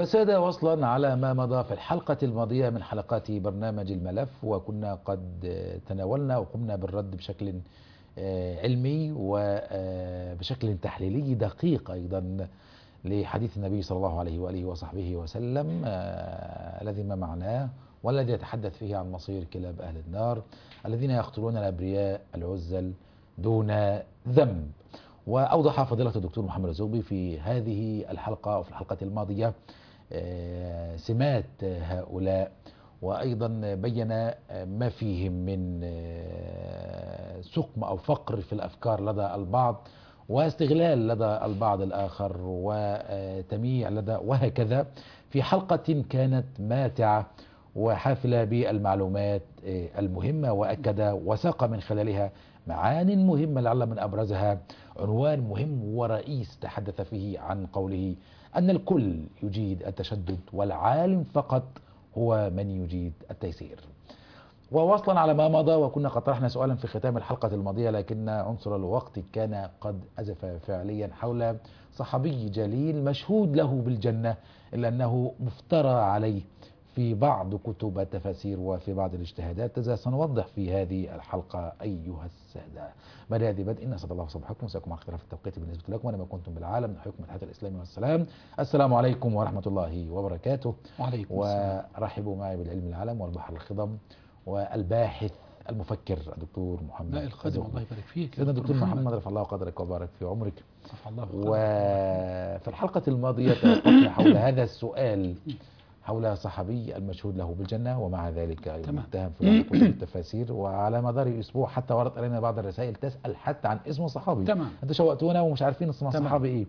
أيها السادة وصلا على ما مضى في الحلقة الماضية من حلقات برنامج الملف وكنا قد تناولنا وقمنا بالرد بشكل آه، علمي وبشكل تحليلي دقيق أيضا لحديث النبي صلى الله عليه وآله وصحبه وسلم آه، الذي ما معناه والذي يتحدث فيه عن مصير كلاب أهل النار الذين يقتلون الأبرياء العزل دون ذنب وأوضح فضيلة الدكتور محمد الزوبي في هذه الحلقة وفي الحلقة الماضية آه، سمات هؤلاء وأيضا بين ما فيهم من آه، سقم أو فقر في الأفكار لدى البعض واستغلال لدى البعض الآخر وتمييع لدى وهكذا في حلقة كانت ماتعة وحافلة بالمعلومات آه، المهمة وأكد وساق من خلالها معان مهمة لعل من أبرزها عنوان مهم ورئيس تحدث فيه عن قوله أن الكل يجيد التشدد والعالم فقط هو من يجيد التيسير ووصلا على ما مضى وكنا قد طرحنا سؤالا في ختام الحلقة الماضية لكن عنصر الوقت كان قد أزف فعليا حول صحابي جليل مشهود له بالجنة إلا أنه مفترى عليه في بعض كتب التفاسير وفي بعض الاجتهادات إذا سنوضح في هذه الحلقة أيها السادة بعد هذه بدء أسعد الله صباحكم وساكم على اختلاف التوقيت بالنسبة لكم ونما كنتم بالعالم نحييكم الحياة الإسلامي والسلام السلام عليكم ورحمة الله وبركاته وعليكم السلام ورحبوا معي بالعلم العلم والبحر الخضم والباحث المفكر الدكتور محمد لا الخادم الزهري. الله يبارك فيك يا سيدنا الدكتور محمد رفع الله قدرك وبارك في عمرك رفع الله قدرك. وفي الحلقة الماضية توقفنا حول هذا السؤال حول صحابي المشهود له بالجنة ومع ذلك تمام. المتهم في بعض كتب التفاسير وعلى مدار الأسبوع حتى ورد علينا بعض الرسائل تسأل حتى عن اسم صحابي تمام انتوا شوقتونا ومش عارفين اسم تمام. الصحابي ايه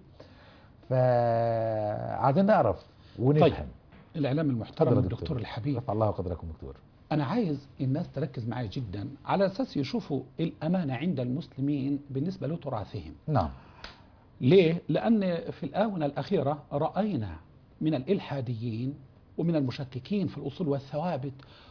فعايزين نعرف ونفهم طيب. الإعلام المحترم تفضل يا الدكتور دكتور. الحبيب رفع الله قدركم دكتور أنا عايز الناس تركز معايا جدا على أساس يشوفوا الأمانة عند المسلمين بالنسبة لتراثهم نعم ليه؟ لأن في الآونة الأخيرة رأينا من الإلحاديين ومن المشككين في الأصول والثوابت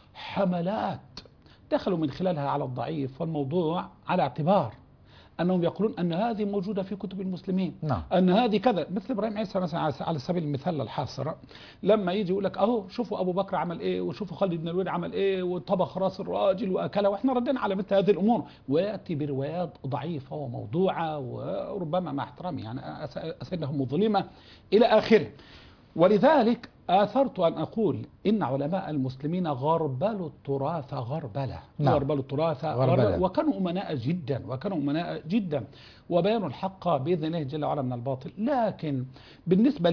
حملات دخلوا من خلالها على الضعيف والموضوع على اعتبار أنهم يقولون أن هذه موجودة في كتب المسلمين نعم ان هذه كذا مثل ابراهيم عيسى مثلا على- على سبيل المثال الحاصر لما يجي يقول لك اهو شوفوا ابو بكر عمل ايه وشوفوا خالد بن الوليد عمل ايه وطبخ راس الراجل واكله واحنا ردينا على مثل هذه الامور وياتي بروايات ضعيفه وموضوعه وربما مع احترامي يعني أس- اسئلتهم مظلمه الى اخره ولذلك آثرت أن أقول إن علماء المسلمين غربلوا التراث غربلة نعم. غربلوا التراث غربلة. غربلة وكانوا أمناء جدا وكانوا أمناء جدا وبيانوا الحق بإذن الله جل وعلا من الباطل لكن بالنسبة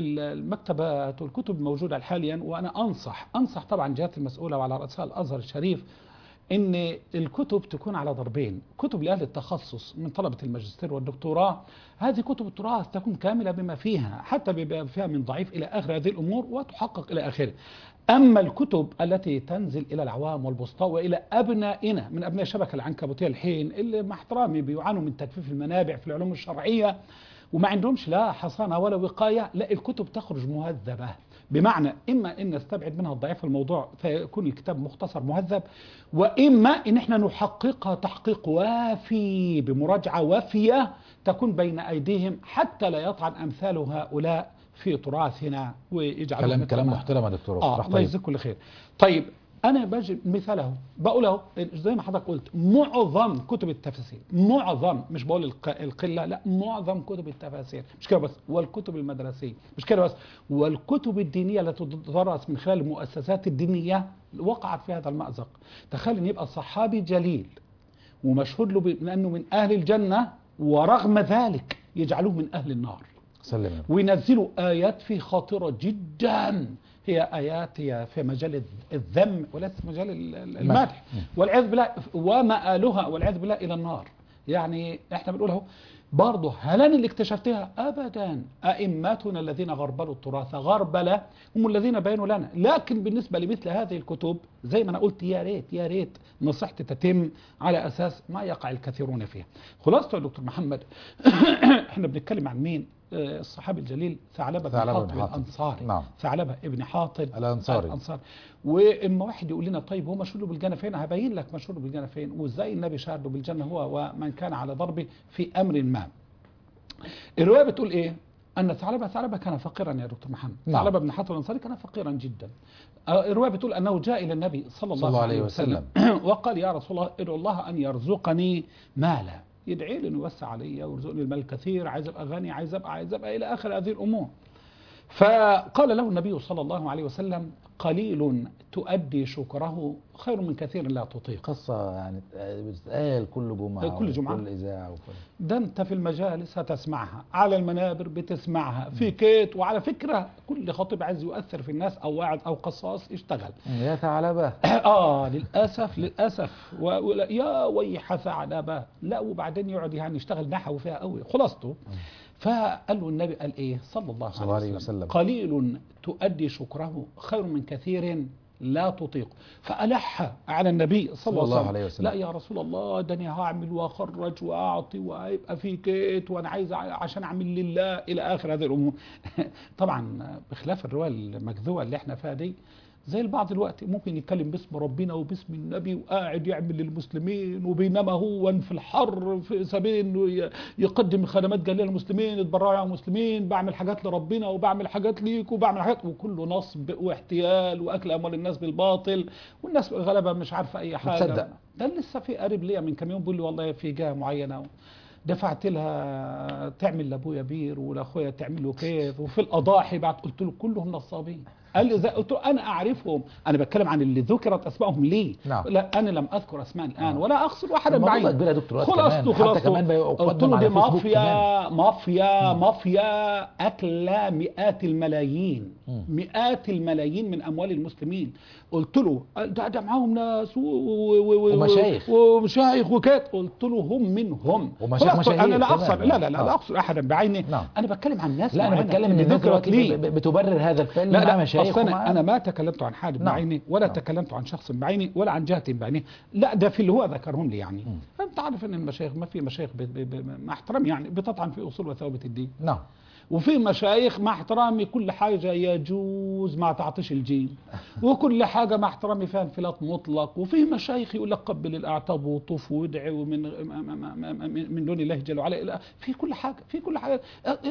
للمكتبات والكتب الموجودة حاليا وأنا أنصح أنصح طبعا الجهات المسؤولة وعلى رأسها الأزهر الشريف ان الكتب تكون على ضربين كتب لاهل التخصص من طلبه الماجستير والدكتوراه هذه كتب التراث تكون كامله بما فيها حتى بما فيها من ضعيف الى اخر هذه الامور وتحقق الى اخره اما الكتب التي تنزل الى العوام والبسطاء والى ابنائنا من ابناء الشبكه العنكبوتيه الحين اللي مع احترامي بيعانوا من تجفيف المنابع في العلوم الشرعيه وما عندهمش لا حصانه ولا وقايه لا الكتب تخرج مهذبه بمعنى اما ان نستبعد منها الضعيف الموضوع فيكون الكتاب مختصر مهذب واما ان احنا نحققها تحقيق وافي بمراجعه وافيه تكون بين ايديهم حتى لا يطعن امثال هؤلاء في تراثنا ويجعلوا كلام مثل كلام ما- محترم يا دكتور اه افرح الله طيب يجزيك كل خير طيب انا باجي مثال اهو بقول اهو زي ما حضرتك قلت معظم كتب التفاسير معظم مش بقول الق- القله لا معظم كتب التفاسير مش كده بس والكتب المدرسيه مش كده بس والكتب الدينيه التي تدرس من خلال المؤسسات الدينيه وقعت في هذا المأزق تخيل ان يبقى صحابي جليل ومشهود له بانه من اهل الجنه ورغم ذلك يجعلوه من اهل النار سلم يا رب. وينزلوا آيات في خطيرة جدا هي آيات هي في مجال الذم وليس في مجال ال- ال- المدح مم. والعياذ بالله ومآلها والعياذ بالله إلى النار يعني احنا بنقول اهو برضه هل أنا اللي اكتشفتها ابدا ائمتنا الذين غربلوا التراث غربله هم الذين بينوا لنا لكن بالنسبه لمثل هذه الكتب زي ما انا قلت يا ريت يا ريت نصيحتي تتم على اساس ما يقع الكثيرون فيها خلاصه يا دكتور محمد احنا بنتكلم عن مين آه، الصحابي الجليل ثعلبه بن ثعلبة بن حاطب حاطب. الانصاري نعم. ثعلبه ابن حاطب الأنصاري. الانصاري واما واحد يقول لنا طيب هو مشهور بالجنه فين هبين لك مشهور بالجنه فين وازاي النبي شهد بالجنه هو ومن كان على ضربه في امر ما الروايه بتقول ايه أن ثعلبة ثعلبة كان فقيرا يا دكتور محمد نعم. ثعلبة بن حاتم الأنصاري كان فقيرا جدا آه، الرواية بتقول أنه جاء إلى النبي صلى الله, صلى الله عليه عليه وسلم وقال يا رسول الله ادعو الله أن يرزقني مالا يدعي لي انه يوسع علي ويرزقني المال الكثير عايز ابقى غني عايز ابقى عايز ابقى الى اخر هذه الامور فقال له النبي صلى الله عليه وسلم قليل تؤدي شكره خير من كثير لا تطيق قصة يعني بتتقال كل جمعة كل جمعة. كل إذاعة وكل ده انت في المجالس هتسمعها على المنابر بتسمعها في كيت وعلى فكرة كل خطيب عايز يؤثر في الناس او واعظ او قصاص يشتغل يا ثعلبة اه للاسف للاسف و... ولا- يا ويح ثعلبه لا وبعدين يقعد يعني يشتغل نحو فيها قوي خلاصته فقال له النبي قال ايه صلى الله صلى الله عليه عليه وسلم. وسلم قليل تؤدي شكره خير من كثير لا تطيق فألح على النبي صلى الله عليه وسلم لا يا رسول الله ده انا هعمل واخرج واعطي وهيبقى في كيت وانا عايز ع- عشان اعمل لله الى اخر هذه الامور طبعا بخلاف الروايه المكذوبه اللي احنا فيها دي زي البعض دلوقتي ممكن يتكلم باسم ربنا وباسم النبي وقاعد يعمل للمسلمين وبينما هو في الحر في سبيل انه ي- يقدم خدمات جليله للمسلمين اتبرعوا يا مسلمين بعمل حاجات لربنا وبعمل حاجات ليك وبعمل حاجات وكله نصب واحتيال واكل اموال الناس بالباطل والناس غلبه مش عارفه اي حاجه بتصدق. ده لسه في قريب ليا من كام يوم بيقول لي والله في جهه معينه دفعت لها تعمل لابويا بير ولاخويا تعمل له كيف وفي الاضاحي بعد قلت له كلهم نصابين قال لي زي قلت له انا اعرفهم انا بتكلم عن اللي ذكرت اسمائهم ليه نعم. لا انا لم اذكر اسماء الان ولا اقصد واحدا الموضوع بعينه كبير يا دكتور وقت خلاصته كمان. حتى خلاصته كمان بقى قلت يقدم له على دي فيسبوك مافيا مافيا مافيا اكل مئات الملايين مم. مئات الملايين من اموال المسلمين قلت له ده ده معاهم ناس و- و- و- و- ومشايخ. ومشايخ وكات قلت له هم منهم ومشايخ خلاص، مشاهير انا لا كمان. اقصد لا لا لا, آه. لا اقصد احدا بعينه نعم. انا بتكلم عن ناس لا أنا معينة بتكلم إن اللي الناس ذكرت دلوقتي ليه ب- ب- بتبرر هذا الفعل لا مع لا مشايخ أصل ومع- أنا, أنا ما تكلمت عن حال نعم. بعيني ولا نعم. تكلمت عن شخص بعيني ولا عن جهة بعيني لا ده في اللي هو ذكرهم لي يعني أنت عارف أن المشايخ ما في مشايخ ب- ب- ب- مع احترامي يعني بتطعن في أصول وثوابت الدين نعم وفي مشايخ مع احترامي كل حاجة يجوز ما تعطيش الجيم وكل حاجة مع احترامي فيها انفلات مطلق وفي مشايخ يقول لك قبل الأعتاب وطوف وادعي ومن من من دون الله جل وعلا إلى في كل حاجة في كل حاجة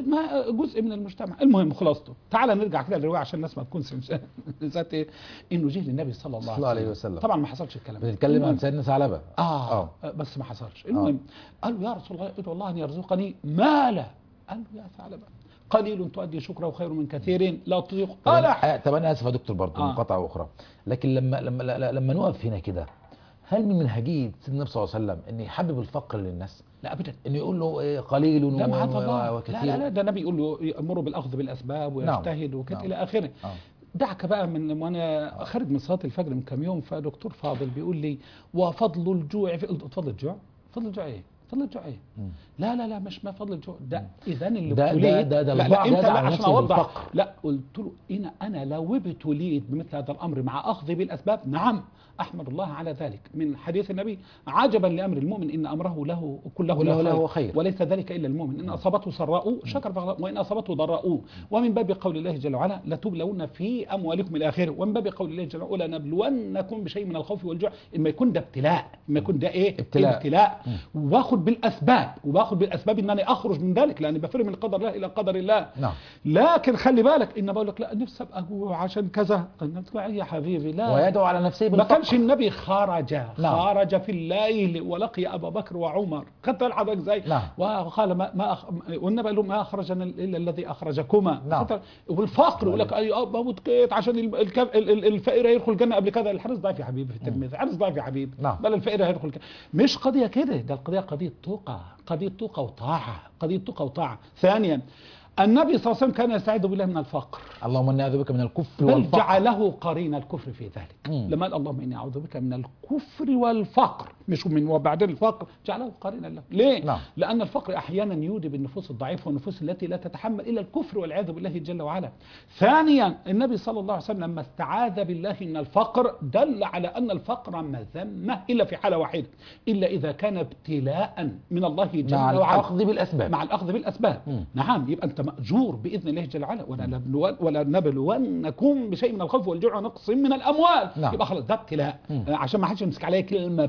ما جزء من المجتمع المهم خلاصته تعال نرجع كده للرواية عشان الناس ما تكونش نسيت ايه انه جه للنبي صلى الله, صلى الله عليه وسلم. طبعا ما حصلش الكلام ده. بنتكلم المهم. عن سيدنا ثعلبة آه, آه. آه بس ما حصلش المهم قالوا يا رسول الله ادعو الله أن يرزقني مالا قال له يا ثعلبة قليل تؤدي شكره خير من كثير لا تطيق طب قال أنا- آه، طب انا اسف يا دكتور برضه آه. مقاطعه اخرى لكن لما لما لا- لا- لما نقف هنا كده هل من منهجيه سيدنا النبي صلى الله عليه وسلم ان يحبب الفقر للناس لا ابدا انه يقول له إيه، قليل لا و- معاذ و- الله وكثير لا لا لا ده النبي يقول له يأمره بالأخذ بالأسباب نعم. ويجتهد وكده نعم. إلى آخره آه. دعك بقى من وانا خارج من صلاه الفجر من كام يوم فدكتور فاضل بيقول لي وفضل الجوع في قلت فضل الجوع فضل الجوع ايه فضل الجوع ايه مم. لا لا لا مش ما فضل الجوع ده اذا اللي ده- ده- ابتليت ده- ده لا البعض لا انت يدعو لا على عشان نفسه اوضح بالفقر. لا قلت له إن انا لو ابتليت بمثل هذا الامر مع اخذي بالاسباب نعم احمد الله على ذلك من حديث النبي عجبا لامر المؤمن ان امره له كله كله له له خير, خير. وليس ذلك الا المؤمن ان اصابته سراء شكر فغ- وان اصابته ضراء ومن باب قول الله جل وعلا لتبلون في اموالكم الى اخره ومن باب قول الله جل وعلا لنبلونكم بشيء من الخوف والجوع اما يكون ده ابتلاء اما يكون ده ايه ابتلاء. ابتلاء وباخد بالاسباب وباخد بالاسباب ان انا اخرج من ذلك لاني بفر من قدر الله الى قدر الله نعم لكن خلي بالك ان بقول لك لا نفسي ابقى جوع عشان كذا قلت له يا حبيبي لا ويدعو على نفسه ما بالفقر كانش النبي خرج نعم. خرج في الليل ولقي ابا بكر وعمر خدت الحضرتك ازاي نعم. وقال ما, ما أخ... والنبي قال له ما اخرجنا الا الذي اخرجكما نعم. خدت- والفقر يقول لك اي ابا بتكيت عشان ال- الك- ال- ال- الفقير يدخل الجنه قبل كذا الحارس ضعيف يا حبيبي في التلميذ حارس ضعيف يا حبيبي نعم. بل الفقير هيدخل الجنة. مش قضيه كده ده القضيه قضيه تقى قضيه تقى وطاعه قضيه تقى وطاعه ثانيا النبي صلى الله عليه وسلم كان يستعيذ بالله من الفقر اللهم اني اعوذ بك من الكفر بل والفقر جعله قرين الكفر في ذلك مم. لما قال اللهم اني اعوذ بك من الكفر والفقر مش من وبعدين الفقر جعله قرينا له ليه نعم. لان الفقر احيانا يوجب النفوس الضعيفه والنفوس التي لا تتحمل الا الكفر والعياذ بالله جل وعلا ثانيا النبي صلى الله عليه وسلم لما استعاذ بالله من الفقر دل على ان الفقر مذمه الا في حاله واحده الا اذا كان ابتلاء من الله جل مع وعلا الاخذ بالاسباب مع الاخذ بالاسباب مم. نعم يبقى انت ماجور باذن الله جل وعلا ولا نبلو ولا نبلونكم بشيء من الخوف والجوع ونقص من الاموال نعم. يبقى خلاص ده ابتلاء مم. آه، عشان ما حدش يمسك عليا كلمه بس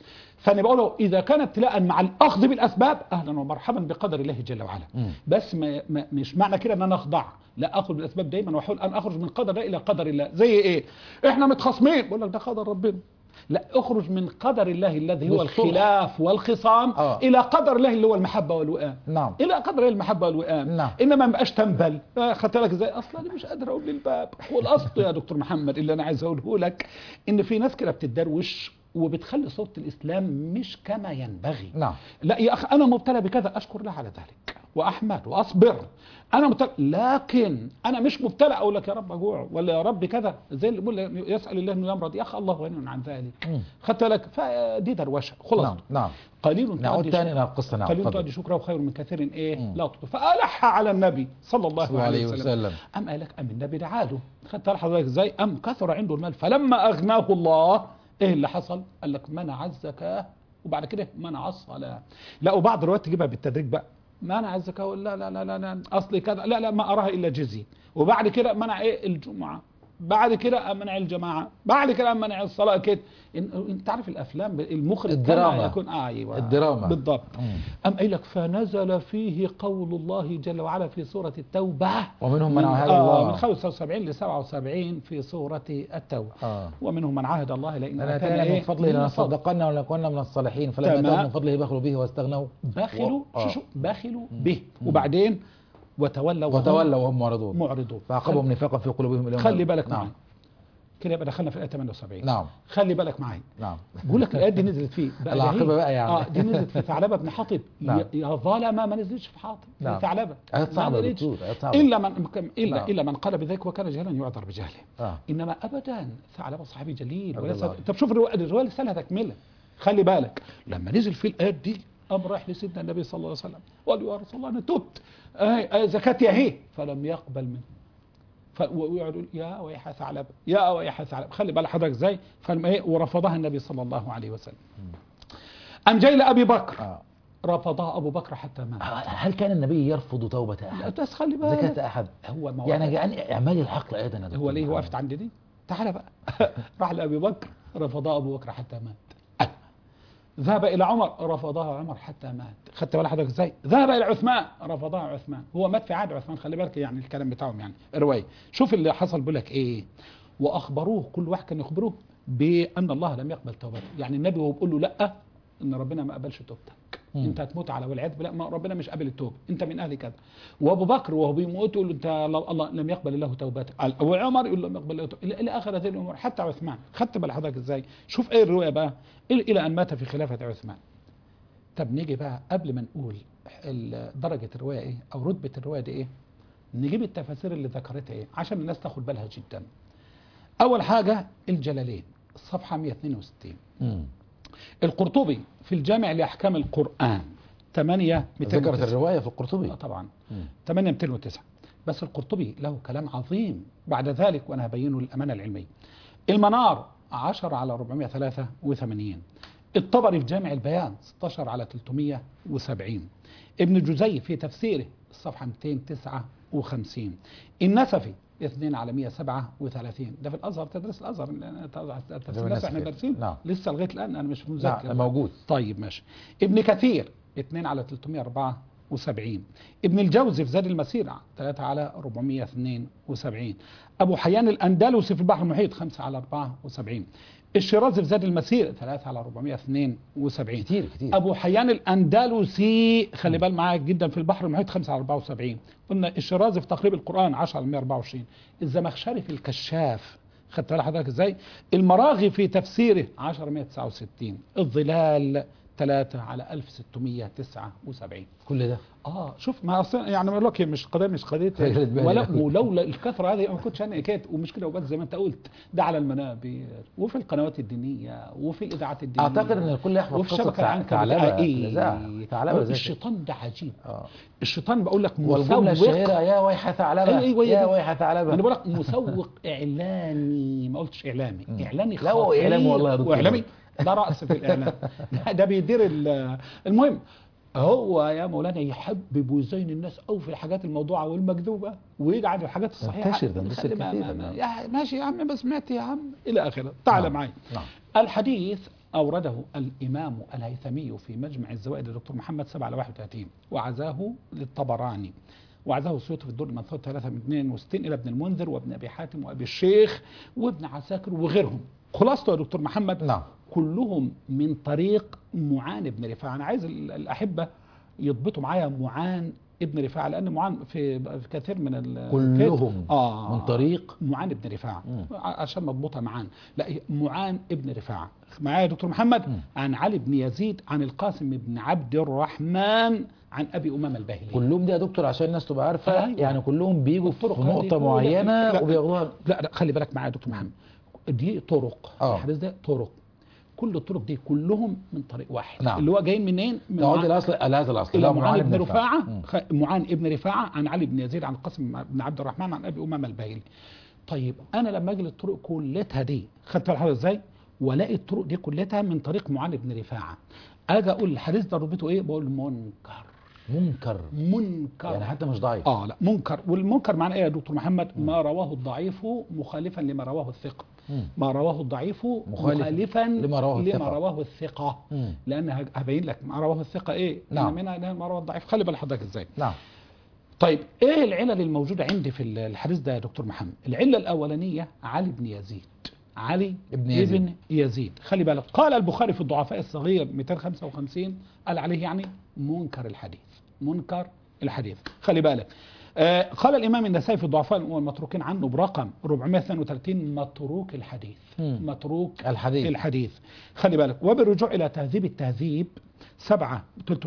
فانا بقول له اذا كان ابتلاء مع الاخذ بالاسباب اهلا ومرحبا بقدر الله جل وعلا مم. بس ما ما مش معنى كده ان انا اخضع لا اخذ بالاسباب دايما واحاول ان اخرج من قدر الله الى قدر الله زي ايه احنا متخاصمين بقول لك ده قدر ربنا لا اخرج من قدر الله الذي هو بالصلح. الخلاف والخصام آه. الى قدر الله اللي هو المحبه والوئام نعم الى قدر الله المحبه والوئام نعم. انما ما بقاش تنبل آه، خدت بالك ازاي اصلا انا مش قادر اقول للباب والاصل يا دكتور محمد اللي انا عايز اقوله لك ان في ناس كده بتدروش وبتخلي صوت الاسلام مش كما ينبغي نعم لا يا اخي انا مبتلى بكذا اشكر الله على ذلك واحمد واصبر انا مبتلى لكن انا مش مبتلى اقول لك يا رب اجوع ولا يا رب كذا زي اللي بيقول يسال الله انه يمرض يا اخي الله غني عن ذلك مم. خدت بالك فدي دروشه خلاص نعم نعم قليل نعود تؤدي تاني شكرا- الى القصه نعم قليل تفضل تؤدي شكرا وخير من كثير ايه مم. لا تطلب فالح على النبي صلى الله صلى الله عليه عليه وسلم وسلم أم قال لك أم النبي دعا له خدت بالك حضرتك ازاي أم كثر عنده المال فلما أغناه الله إيه اللي حصل قال لك منع الزكاة وبعد كده منع الصلاة لا وبعض الروايات تجيبها بالتدريج بقى منع الزكاة لا لا لا لا, لا أصلي كذا لا لا ما أراها إلا جزية وبعد كده منع إيه الجمعة بعد كده منع الجماعة بعد كده منع الصلاة كده إن- انت عارف الافلام المخرج الدراما. كما يكون آه ايوه الدراما. بالضبط مم. أم قايل لك فنزل فيه قول الله جل وعلا في سورة التوبة ومنهم من عاهد آه الله من 75 ل 77 في سورة التوبة اه ومنهم من عاهد الله لئن أنا آتانا كان من إيه؟ فضله من لنصدقن ولنكون من الصالحين فلما تمام. اتاهم من فضله بخلوا به واستغنوا بخلوا و- آه. شو شو بخلوا به وبعدين وتولوا وهم وتولوا وهم معرضون معرضون فعاقبهم نفاقا في قلوبهم اليوم خلي بالك نعم معي كده يبقى دخلنا في الآية 78 نعم خلي بالك معي نعم بقول لك الآيات دي نزلت فيه بقى ده العاقبة هي. بقى يعني. اه دي نزلت في ثعلبة بن حاطب نعم. يا- يا ظالمة ما نزلتش في حاطب نعم. في ثعلبة آيات صعبة ما يا نزلتش. دكتور آيات صعبة إلا من إلا نعم. إلا من قال بذلك وكان جاهلا يعذر بجهله آه. انما ابدا ثعلبه صحابي جليل رضي وليس الله عنه. طب شوف الروايه الروايه لسه لها تكمله خلي بالك لما نزل في الايات دي قام رايح لسيدنا النبي صلى الله عليه وسلم وقال له يا رسول الله انا تبت آه آه زكاتي اهي فلم يقبل منه ف- و- ويقعد يقول يا ويح ثعلبه يا ويح ثعلبه خلي بالك حضرتك ازاي فلما ايه ورفضها النبي صلى الله عليه وسلم ام جاي لابي بكر آه. رفضها ابو بكر حتى مات هل كان النبي يرفض توبة لا أحد بس خلي بالك زكاة أحد هو ما يعني يعني اعمال الحقل أيضا يا دكتور هو ليه محمد. وقفت عند دي تعال بقى راح لابي بكر رفضها ابو بكر حتى مات ذهب الى عمر رفضها عمر حتى مات خدت بالك حضرتك ازاي ذهب الى عثمان رفضها عثمان هو مات في عهد عثمان خلي بالك يعني الكلام بتاعهم يعني روايه شوف اللي حصل بيقول لك ايه واخبروه كل واحد كان يخبروه بان الله لم يقبل توبته يعني النبي وهو بيقول له لا ان ربنا ما قبلش توبتك مم. انت هتموت على والعياذ بالله ما ربنا مش قابل التوبه انت من اهل كذا وابو بكر وهو بيموت يقول له انت لو الله لم يقبل الله توبتك وعمر يقول له لم يقبل الله توبتك الى إلى اخر هذه الامور حتى عثمان خدت بال حضرتك ازاي شوف ايه الرؤيه بقى الى إلى ان مات في خلافه عثمان طب نيجي بقى قبل ما نقول ال- درجه الروايه ايه او رتبه الروايه دي ايه نجيب التفاسير اللي ذكرتها ايه عشان الناس تاخد بالها جدا اول حاجه الجلالين الصفحه 162 مم. القرطبي في الجامع لاحكام القران 8 ذكرت الرواية في القرطبي آه طبعا مم. 8 209 بس القرطبي له كلام عظيم بعد ذلك وانا هبينه للامانه العلميه المنار 10 على 483 الطبري في جامع البيان 16 على 370 ابن جزي في تفسيره الصفحه 259 النسفي 2 على 137 ده في الازهر تدرس الازهر تفسير النسفي احنا النسفي. دارسين نعم. لسه لغايه الان انا مش مذكر نعم موجود طيب ماشي ابن كثير 2 على 374 ابن الجوزي في زاد المسير 3 على 472 ابو حيان الاندلسي في البحر المحيط 5 على 74 الشيرازي في زاد المسير 3 على 472 كتير كتير ابو حيان الاندلسي خلي بال معاك جدا في البحر المحيط 5 على 74 قلنا الشيرازي في تقريب القران 10 على 124 الزمخشري في الكشاف خدت بالك حضرتك ازاي المراغي في تفسيره 10 169 الظلال 3 على 1679 كل ده اه شوف ما اصلا يعني بقول لك هي مش قضيه مش قضيه فكرة بالي ولا أوي. ولولا الكثره هذه ما كنتش انا كانت ومش كده وبس زي ما انت قلت ده على المنابر وفي القنوات الدينيه وفي الاذاعات الدينيه اعتقد ان الكل يحفظ وفي قصة الشبكه ثع- العنكبوتية ثعلبة في ايه الإذاعة. ثعلبة زي الشيطان ده عجيب اه الشيطان بقول لك والجملة مسوق الشهيرة يا ويح ثعلبة أيوة، أيوة، هي يا دي. ويح ثعلبة انا بقول لك مسوق اعلاني ما قلتش اعلامي اعلاني لا، هو إعلامي والله يا دكتور. واعلامي ده راس في الاعلام ده- ده بيدير ال- المهم هو يا مولانا يحبب ويزين الناس قوي في الحاجات الموضوعه والمكذوبه ويجعل الحاجات الصحيحه ينتشر ده، ينتشر خلي ما- كثيراً، ما- ما- نعم. يا ماشي يا عم بس سمعت يا عم الى اخره تعال نعم، معي نعم الحديث أورده الإمام الهيثمي في مجمع الزوائد الدكتور محمد 7 على 31 وعزاه للطبراني وعزاه السيوطي في الدور المنثور 3 من 62 إلى ابن المنذر وابن أبي حاتم وأبي الشيخ وابن عساكر وغيرهم خلاصته يا دكتور محمد نعم كلهم من طريق معان بن رفاعة أنا عايز ال- الأحبة يضبطوا معايا معان ابن رفاعة لأن معان في في كثير من ال- كلهم آه من طريق معان ابن رفاعة مم. ع- عشان مضبوطة معان لا هي معان ابن رفاعة معايا يا دكتور محمد مم. عن علي بن يزيد عن القاسم بن عبد الرحمن عن أبي أمامة الباهلي كلهم دي يا دكتور عشان الناس تبقى عارفه أيوة. يعني كلهم بيجوا في الطرق هذه نقطه كلها- معينه لا. وبياخدوها لا لا خلي بالك معايا يا دكتور محمد دي طرق آه. الحديث ده طرق كل الطرق دي كلهم من طريق واحد نعم. اللي هو جايين منين من تعود معان- الاصل هذا الاصل الى لا معان بن رفاعه مم. خ- معان ابن رفاعه عن علي بن يزيد عن القاسم بن عبد الرحمن عن ابي امامه الباهلي طيب انا لما اجي للطرق كلتها دي خدت بالك ازاي والاقي الطرق دي كلتها من طريق معان بن رفاعه اجي اقول الحديث ده ربطه ايه بقول منكر منكر منكر يعني حتى مش ضعيف اه لا منكر والمنكر معناه ايه يا دكتور محمد ما رواه الضعيف مخالفا لما رواه الثقه مم. ما رواه الضعيف مخالفا مخالفا لما رواه لما الثقة. رواه الثقه مم. لان ه- هبين لك ما رواه الثقه ايه نعم. إن منها إنها ما رواه الضعيف خلي بال حضرتك ازاي نعم طيب ايه العلل الموجوده عندي في الحديث ده يا دكتور محمد العله الاولانيه علي بن يزيد علي ابن يزيد. ابن يزيد خلي بالك قال البخاري في الضعفاء الصغير 255 قال عليه يعني منكر الحديث منكر الحديث خلي بالك آه قال الامام النسائي في الضعفاء والمتروكين عنه برقم 432 متروك الحديث مم. متروك الحديث الحديث خلي بالك وبالرجوع الى تهذيب التهذيب 7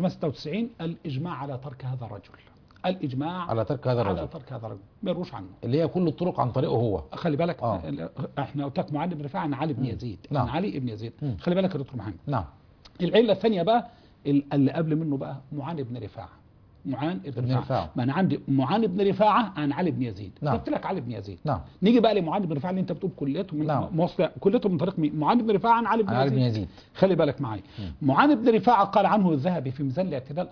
396 الاجماع على ترك هذا الرجل الاجماع على ترك هذا على الرجل ترك هذا الرجل ما يروش عنه اللي هي كل الطرق عن طريقه هو خلي بالك آه. احنا قلت لك معاذ بن رفاعه عن علي بن يزيد نعم. عن علي بن يزيد مم. خلي بالك يا دكتور محمد نعم العله الثانيه بقى ال- اللي قبل منه بقى معان بن رفاعه معان بن ابن رفاعه رفاعة. ما انا عندي معان بن رفاعه عن علي بن يزيد نعم. قلت لك علي بن يزيد نعم نيجي بقى لمعاذ بن رفاعه اللي انت بتقول كليته من نعم. موصله كليته من طريق مين معاذ بن رفاعه عن علي بن عن علي يزيد بن يزيد خلي بالك معي معاذ بن رفاعة قال عنه الذهبي في ميزان الاعتدال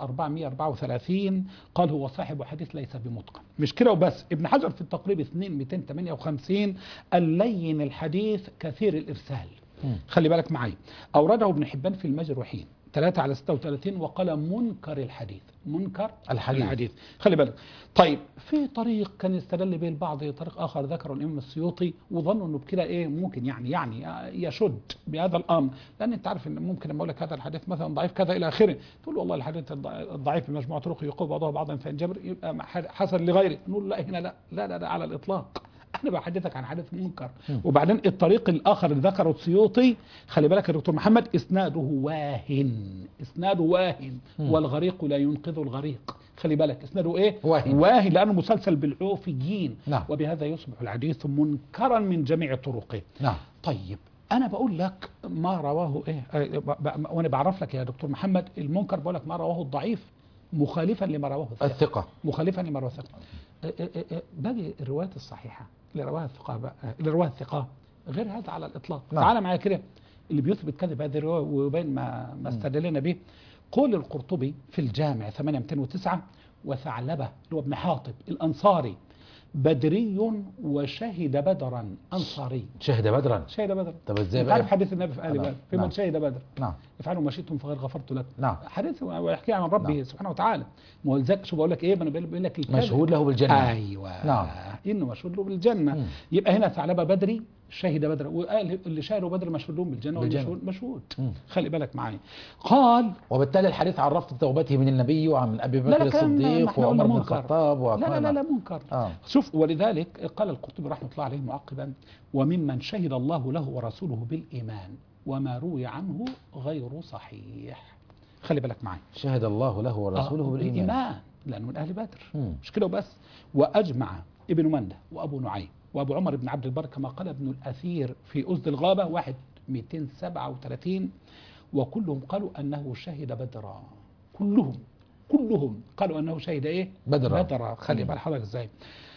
434 قال هو صاحب حديث ليس بمتقن مش كده وبس ابن حجر في التقريب 2 258 اللين الحديث كثير الإرسال مم. خلي بالك معي أورده ابن حبان في المجروحين 3 على 36 وقال منكر الحديث منكر الحديث. الحديث خلي بالك طيب في طريق كان يستدل به البعض طريق آخر ذكره الإمام السيوطي وظنوا إنه بكده إيه ممكن يعني يعني يشد بهذا الأمر لأن أنت عارف إن ممكن لما أقول لك هذا الحديث مثلا ضعيف كذا إلى آخره تقول والله الحديث الضع- الضعيف بمجموعة طرق يقوي بعضها بعضا فإن جبر يبقى مع حد- حسن لغيره نقول لا هنا لا لا لا, لا على الإطلاق انا بحدثك عن حدث منكر وبعدين الطريق الاخر اللي ذكره السيوطي خلي بالك يا دكتور محمد اسناده واهن اسناده واهن والغريق لا ينقذ الغريق خلي بالك اسناده ايه واهن. واهن لانه مسلسل بالعوفيين نعم. وبهذا يصبح الحديث منكرا من جميع طرقه نعم طيب انا بقول لك ما رواه ايه آه، ب- ب- وانا بعرف لك يا دكتور محمد المنكر بقول لك ما رواه الضعيف مخالفا لما رواه الثقه الثقة مخالفا لما رواه الثقه آه، آه، آه، باقي الروايات الصحيحه اللي رواها الثقه بقى اللي رواها الثقه غير هذا على الاطلاق نعم. تعال معايا كده اللي بيثبت كذب هذه الروايه ويبين ما ما استدلنا به قول القرطبي في الجامع 8209 وثعلبه اللي هو ابن حاطب الانصاري بدري وشهد بدرا انصاري شهد بدرا شهد بدرا طب ازاي انت بقى؟ عارف حديث النبي في ال نعم. بدر في نعم. من شهد بدر نعم افعلوا ما شئتم فقد غفرت لكم نعم حديث ويحكي عن ربي نعم. سبحانه وتعالى ما هو لذلك شو بقول لك ايه ما انا بقول لك الكذب. مشهود له بالجنة ايوه نعم. انه مشهود له بالجنه مم. يبقى هنا ثعلبه بدري شهد بدر وقال اللي شهدوا بدر مشهود لهم بالجنه بالجنة. والمشهود مشهود مم. خلي بالك معايا قال وبالتالي الحديث عن رفض توبته من النبي وعن ابي لا، بكر لا، كلام ما الصديق احنا قلنا وعمر بن منكر. الخطاب لا لا لا, لا وعثمان منكر اه شوف ولذلك قال القرطبي رحمه الله عليه معقبا وممن شهد الله له ورسوله بالايمان وما روي عنه غير صحيح خلي بالك معايا شهد الله له ورسوله آه، بالايمان بالإيمان لأنه من أهل بدر مم. مش كده وبس وأجمع ابن منده وأبو نعيم وأبو عمر بن عبد البر كما قال ابن الأثير في أسد الغابة واحد 237 وكلهم قالوا أنه شهد بدرا كلهم كلهم قالوا أنه شهد إيه بدرا. بدرا خلي مم. بال حضرتك إزاي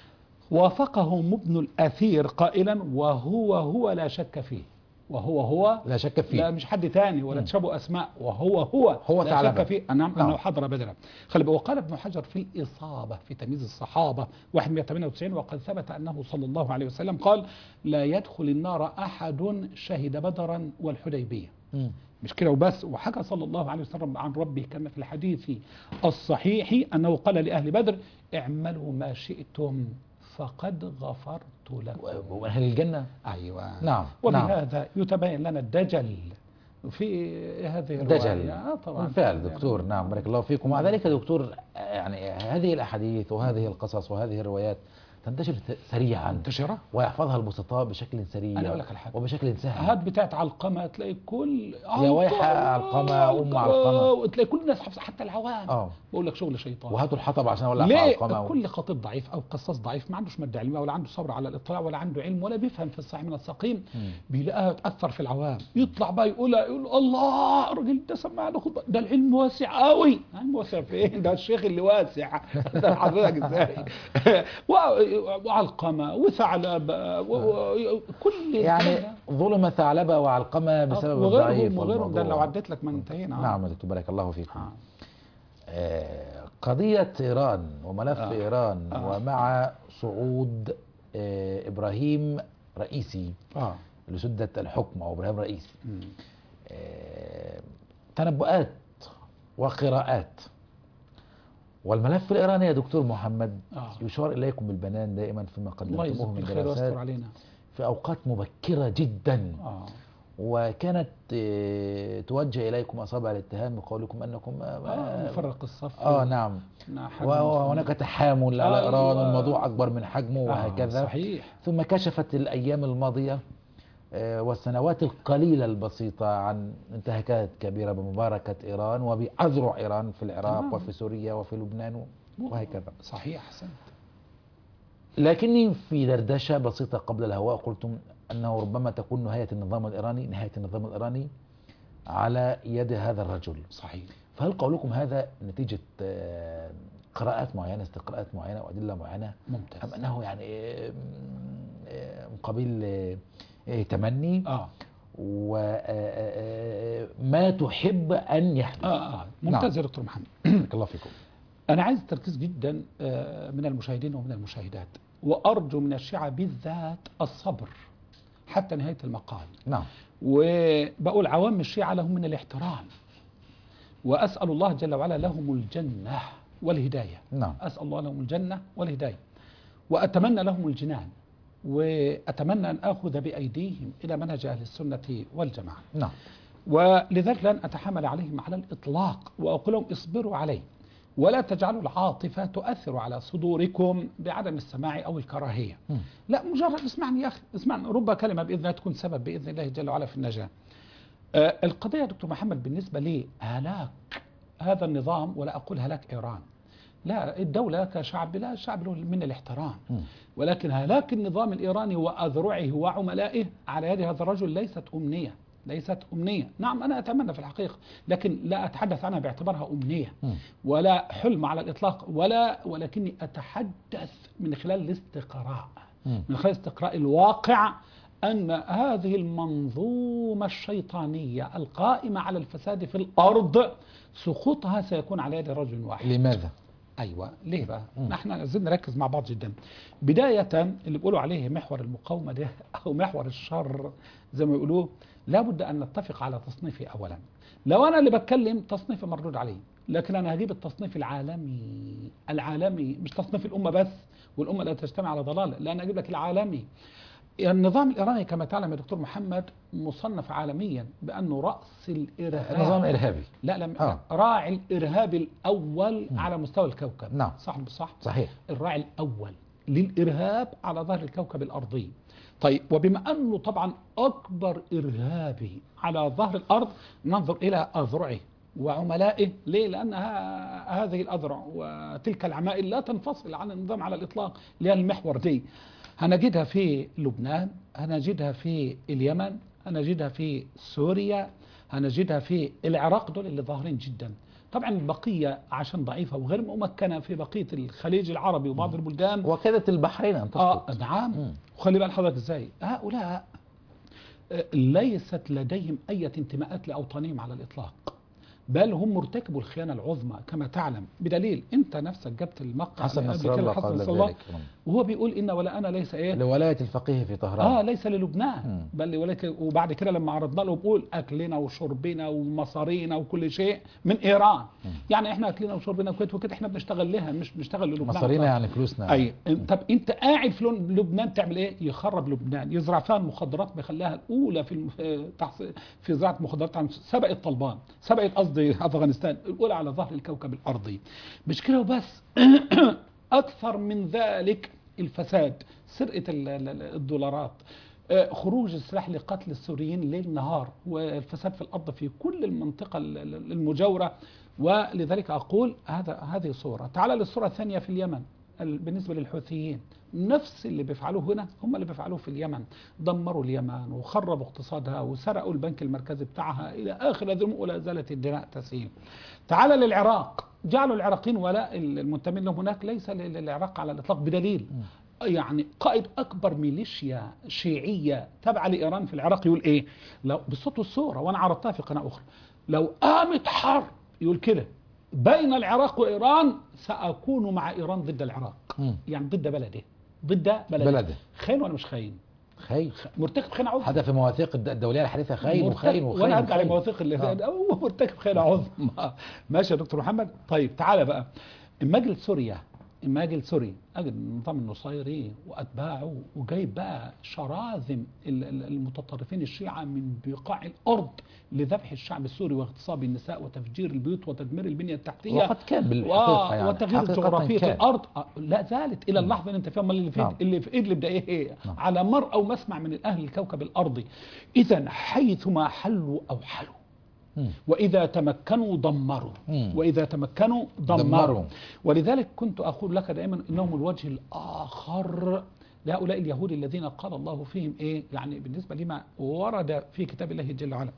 وافقهم ابن الأثير قائلا وهو هو لا شك فيه وهو هو لا شك فيه لا مش حد تاني ولا مم. تشابه اسماء وهو هو هو لا ثعلبة. شك فيه نعم نعم. انه حضر بدرا خلي بالك وقال ابن حجر في الاصابه في تمييز الصحابه 198 وقد ثبت انه صلى الله عليه وسلم قال لا يدخل النار احد شهد بدرا والحديبيه مم. مش كده وبس وحكى صلى الله عليه وسلم عن ربه كما في الحديث الصحيح أنه قال لأهل بدر اعملوا ما شئتم فقد غفرت لكم وأهل الجنة أيوة نعم نعم وبهذا يتبين لنا الدجل في هذه دجل الرواية آه طبعا بالفعل دكتور نعم بارك الله فيكم ومع ذلك يا دكتور يعني هذه الأحاديث وهذه القصص وهذه الروايات تنتشر سريعا منتشرة ويحفظها البسطاء بشكل سريع أنا أقول لك الحاجة. وبشكل سهل هات بتاعت علقمة تلاقي كل يا ويح علقمة، أم علقمة. وتلاقي كل الناس حافظة حتى العوام اه بقول لك شغل شيطان وهاتوا الحطب عشان اولع في ليه علقمه و... كل خطيب ضعيف او قصاص ضعيف ما عندوش ماده علميه ولا عنده صبر على الاطلاع ولا عنده علم ولا بيفهم في الصحيح من السقيم مم. بيلاقيها تاثر في العوام يطلع بقى يقول يقول الله الراجل ده سمعنا خطبه ده العلم واسع قوي علم واسع فين ده الشيخ اللي واسع ده حضرتك ازاي و- وعلقمه وثعلبه و- و- كل يعني الكلام ظلم ثعلبه وعلقمه ده. بسبب الضعيف وغيرهم وغيرهم ده لو والموضوع. عديت لك ما انتهينا نعم يا دكتور بارك الله فيكم آه. آه، قضية إيران وملف آه. إيران آه. ومع صعود آه، إبراهيم رئيسي اه لسدة الحكم أو إبراهيم رئيسي مم. آه، تنبؤات وقراءات والملف الإيراني يا دكتور محمد آه. يشار إليكم بالبنان دائما فيما الله قدمتموه يجزيك من بالخير ويستر دراسات علينا في أوقات مبكرة جدا اه وكانت آه، توجه إليكم أصابع الاتهام بقولكم أنكم آه، آه, نفرق الصف آه نعم نا حاجة وهناك تحامل على أيوة. إيران والموضوع أكبر من حجمه آه، وهكذا صحيح ثم كشفت الأيام الماضية آه، والسنوات القليلة البسيطة عن انتهاكات كبيرة بمباركة إيران وبأذرع إيران في العراق تمام. وفي سوريا وفي لبنان وهكذا صحيح احسنت لكني في دردشة بسيطة قبل الهواء قلتم أنه ربما تكون نهاية النظام الإيراني نهاية النظام الإيراني على يد هذا الرجل صحيح فهل قولكم هذا نتيجة آه، قراءات معينة استقراءات معينة وأدلة معينة أم ممتاز أنه يعني آه، آه، من قبيل آه، آه، تمني اه وما تحب أن يحدث اه اه ممتاز يا دكتور محمد بارك الله فيكم انا عايز التركيز جدا آه، من المشاهدين ومن المشاهدات وارجو من الشيعة بالذات الصبر حتى نهاية المقال نعم وبقول عوام الشيعة لهم من الاحترام وأسأل الله جل وعلا لهم الجنة والهداية نعم أسأل الله لهم الجنة والهداية وأتمنى لهم الجنان وأتمنى أن آخذ بأيديهم إلى منهج أهل السنة والجماعة نعم ولذلك لن أتحمل عليهم على الإطلاق وأقول لهم اصبروا عليه ولا تجعلوا العاطفة تؤثر على صدوركم بعدم السماع أو الكراهية مم. لا مجرد اسمعني يا أخي اسمعني رب كلمة بإذن الله تكون سبب بإذن الله جل وعلا في النجاة آه، القضية يا دكتور محمد بالنسبة لي هلاك هذا النظام ولا أقول هلاك إيران لا الدولة كشعب لا الشعب له من الاحترام مم. ولكن هلاك النظام الإيراني وأذرعه وعملائه على يد هذا الرجل ليست أمنية ليست أمنية نعم أنا أتمنى في الحقيقة لكن لا أتحدث عنها باعتبارها أمنية مم. ولا حلم على الإطلاق ولا ولكني أتحدث من خلال الاستقراء مم. من خلال استقراء الواقع أن هذه المنظومة الشيطانية القائمة على الفساد في الأرض سقوطها سيكون على يد رجل واحد لماذا؟ ايوه ليه بقى مم. نحن عايزين نركز مع بعض جدا بدايه اللي بيقولوا عليه محور المقاومه ده او محور الشر زي ما يقولوه لابد ان نتفق على تصنيفه اولا لو انا اللي بتكلم تصنيفي مردود عليه لكن انا هجيب التصنيف العالمي العالمي مش تصنيف الامه بس والامه لا تجتمع على ضلال لا انا اجيب لك العالمي النظام الايراني كما تعلم يا دكتور محمد مصنف عالميا بانه راس الارهاب نظام إرهابي لا لا آه. راعي الارهاب الاول مم. على مستوى الكوكب نعم. صح مش صح صحيح الراعي الاول للارهاب على ظهر الكوكب الارضي طيب وبما انه طبعا اكبر ارهابي على ظهر الارض ننظر الى اذرعه وعملائه ليه لان ه- هذه الاذرع وتلك العمائل لا تنفصل عن النظام على الاطلاق اللي هي المحور دي هنجدها في لبنان هنجدها في اليمن هنجدها في سوريا هنجدها في العراق دول اللي ظاهرين جدا طبعا البقية عشان ضعيفة وغير ممكنة في بقية الخليج العربي وبعض البلدان وكادت البحرين أن آه تسقط نعم مم. وخلي بال حضرتك ازاي هؤلاء آه، ليست لديهم أي انتماءات لأوطانهم على الإطلاق بل هم مرتكبوا الخيانة العظمى كما تعلم بدليل أنت نفسك جبت المقطع حسن اللي نصر قبل كده الله حسن قبل نصر الله ذلك مم. وهو بيقول ان ولا انا ليس ايه لولاية الفقيه في طهران اه ليس للبنان مم. بل ولك وبعد كده لما عرضنا له بقول اكلنا وشربنا ومصارينا وكل شيء من ايران يعني احنا اكلنا وشربنا وكده وكده احنا بنشتغل لها مش بنشتغل للبنان مصارينا يعني فلوسنا اي طب انت قاعد في لون- لبنان تعمل ايه يخرب لبنان يزرع فيها المخدرات بيخليها الاولى في الم- في تحص- في زراعه المخدرات عن سبقت طلبان سبقت قصدي افغانستان الاولى على ظهر الكوكب الارضي مش كده وبس اكثر من ذلك الفساد سرقه ال- ال- ال- الدولارات آه، خروج السلاح لقتل السوريين ليل نهار والفساد في الارض في كل المنطقه ال- ال- المجاوره ولذلك اقول هذا هذه صوره تعال للصوره الثانيه في اليمن ال- بالنسبه للحوثيين نفس اللي بيفعلوه هنا هم اللي بيفعلوه في اليمن دمروا اليمن وخربوا اقتصادها وسرقوا البنك المركزي بتاعها الى اخر هذه الأمور ولا زالت الدماء تسيل تعال للعراق جعلوا العراقيين ولاء المنتمين لهم هناك ليس لل- للعراق على الاطلاق بدليل يعني قائد اكبر ميليشيا شيعيه تابعه لايران في العراق يقول ايه؟ لو بالصوت والصوره وانا عرضتها في قناه اخرى لو قامت حرب يقول كده بين العراق وايران ساكون مع ايران ضد العراق مم. يعني ضد بلده ضد بلده بلده. خاين ولا مش خاين؟ خاين خ- مرتكب خيانه عظمى هذا في مواثيق الد- الدولية الحديثة خاين مرتكب- وخاين وخاين وانا هرجع وخاين. لمواثيق اللي آه. هو مرتكب خيانه عظمى ماشي يا دكتور محمد طيب تعالى بقى مجل سوريا مجل سوري اجل النظام النصيري واتباعه وجايب بقى شراذم ال- ال- المتطرفين الشيعه من بقاع الارض لذبح الشعب السوري واغتصاب النساء وتفجير البيوت وتدمير البنيه التحتيه وقد كان بالحقيقة يعني وتغيير حقيقة جغرافيه كان. الارض آه، لا زالت الى اللحظه اللي انت فيها امال اللي في نعم. اللي في ادلب ده ايه هي نعم. على مرأى ومسمع من اهل الكوكب الارضي اذا حيثما حلوا او حلوا مم. وإذا تمكنوا دمروا مم. وإذا تمكنوا دمروا, دمروا. ولذلك كنت أقول لك دائما إنهم الوجه الآخر لهؤلاء اليهود الذين قال الله فيهم إيه يعني بالنسبة لما ورد في كتاب الله جل وعلا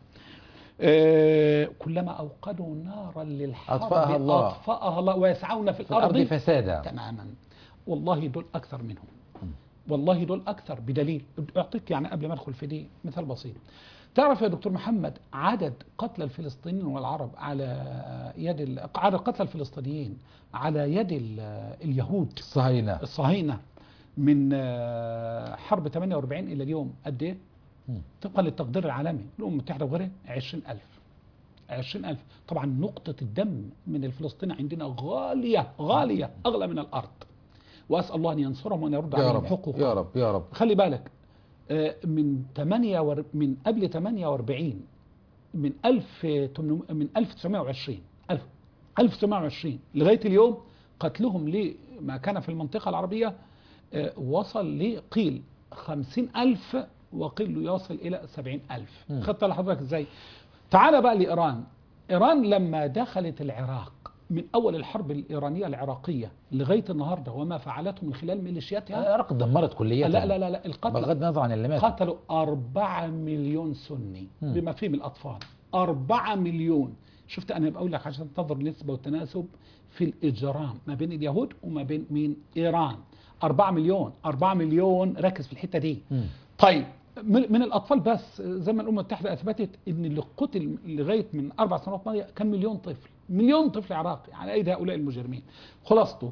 آه، كلما أوقدوا نارا للحرب أطفأها الله. أطفأها الله ويسعون في في الأرض الأرض فسادا تماما والله دول أكثر منهم والله دول أكثر بدليل أعطيك يعني قبل ما أدخل في دي مثال بسيط تعرف يا دكتور محمد عدد قتلى الفلسطينيين والعرب على يد ال... عدد قتلى الفلسطينيين على يد ال... اليهود الصهاينة الصهاينة من آه، حرب 48 إلى اليوم قد إيه؟ مم. طبقا للتقدير العالمي الأمم المتحدة وغيرها 20000 20000 طبعا نقطة الدم من الفلسطيني عندنا غالية غالية أغلى من الأرض وأسأل الله أن ينصرهم وأن يرد يا عليهم رب حقوقهم يا رب يا رب خلي بالك آه، من 8 ور... من قبل 48 من 1000 من 1920 1000 1920 لغايه اليوم قتلهم لما كان في المنطقه العربيه آه، وصل لقيل 50000 وقيل يصل الى 70000 مم. خدت لحضرتك ازاي تعال بقى لايران ايران لما دخلت العراق من اول الحرب الايرانيه العراقيه لغايه النهارده وما فعلته من خلال ميليشياتها العراق دمرت كلية لا لا لا لا القتل بغض النظر عن اللي مات قتلوا أربعة مليون سني مم. بما فيهم الأطفال أربعة مليون شفت أنا بقول لك عشان تنظر النسبة والتناسب في الإجرام ما بين اليهود وما بين مين إيران أربعة مليون أربعة مليون ركز في الحتة دي مم. طيب من من الأطفال بس زي ما الأمم المتحدة أثبتت إن اللي قتل لغاية من أربع سنوات ماضية كان مليون طفل مليون طفل عراقي على أيدي هؤلاء المجرمين خلاصته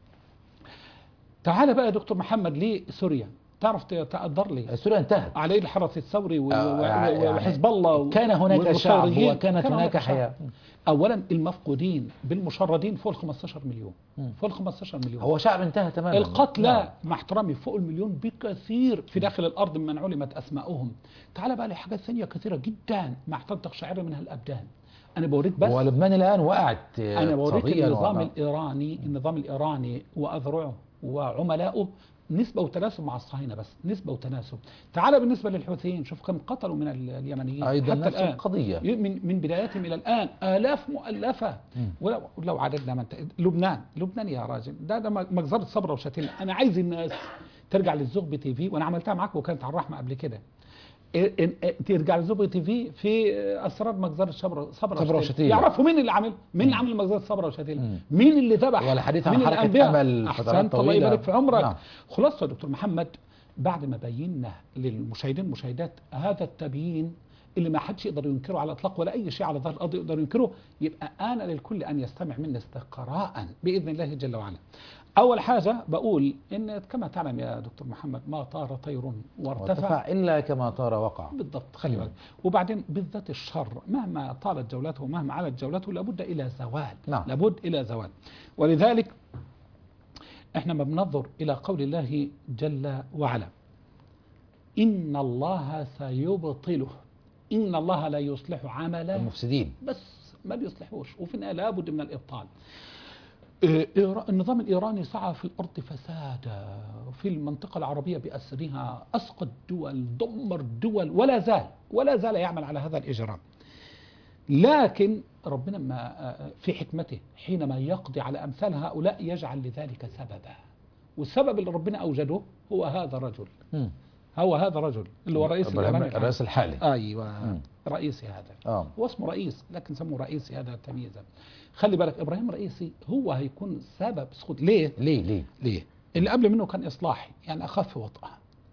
تعال بقى يا دكتور محمد لسوريا تعرف تقدر لي سوريا انتهت عليه الحرس الثوري و- آه، و- و- يعني وحزب الله و- كان هناك شعب والمشردين. وكانت كان هناك شعب. حياة اولا المفقودين بالمشردين فوق ال 15 مليون مم. فوق ال 15 مليون هو شعب انتهى تماما القتلى نعم. مع احترامي فوق المليون بكثير في داخل الارض ممن علمت اسماءهم تعال بقى لحاجات ثانيه كثيره جدا مع احترام تقشعر منها الابدان انا بوريك بس ولبنان الآن وقعت انا بوريك اقتصادياً النظام و- الايراني النظام الايراني واذرعه وعملائه نسبة وتناسب مع الصهاينة بس نسبة وتناسب تعال بالنسبة للحوثيين شوف كم قتلوا من ال- اليمنيين أيضا حتى نفس الآن القضية من من بداياتهم إلى الآن آلاف مؤلفة مم. ولو لو عددنا من ت- لبنان لبنان يا راجل ده ده مجزرة صبرا وشتيلة أنا عايز الناس ترجع للزغبي تي في وأنا عملتها معاك وكانت على الرحمة قبل كده إيه- إن- ترجع للزغبي تي في في اسرار مجزره صبرا صبرا صبرا وشتيلة. يعرفوا مين اللي عامل مين اللي عامل مجزره صبرا وشتيلة مم. مين اللي ذبح والحديث عن مين حركة الأنبياء؟ أمل فترات احسنت الله طويلة. يبارك في عمرك نعم. خلاص يا دكتور محمد بعد ما بينا للمشاهدين المشاهدات هذا التبيين اللي ما حدش يقدر ينكره على الاطلاق ولا اي شيء على ظهر الارض يقدر ينكره يبقى آن للكل ان يستمع مني استقراء باذن الله جل وعلا. اول حاجه بقول ان كما تعلم يا دكتور محمد ما طار طير وارتفع وارتفع إلا كما طار وقع بالضبط خلي مم. بالك وبعدين بالذات الشر مهما طالت جولته ومهما علت جولته لابد الى زوال نعم. لابد الى زوال ولذلك احنا ما بننظر الى قول الله جل وعلا ان الله سيبطله ان الله لا يصلح عملا المفسدين بس ما بيصلحوش وفي النهايه لابد من الابطال إيه، إيرا- النظام الايراني سعى في الارض فسادا في المنطقه العربيه باسرها اسقط دول دمر دول ولا زال ولا زال يعمل على هذا الاجرام لكن ربنا ما آه، في حكمته حينما يقضي على امثال هؤلاء يجعل لذلك سببا والسبب اللي ربنا اوجده هو هذا الرجل مم. هو هذا الرجل اللي هو رئيس إبراهيم الإيراني الرئيس الحالي ايوه مم. رئيسي هذا اه هو اسمه رئيس لكن سموه رئيسي هذا تمييزا خلي بالك ابراهيم رئيسي هو هيكون سبب سقوط ليه ليه ليه ليه اللي قبل منه كان اصلاحي يعني اخف وطأة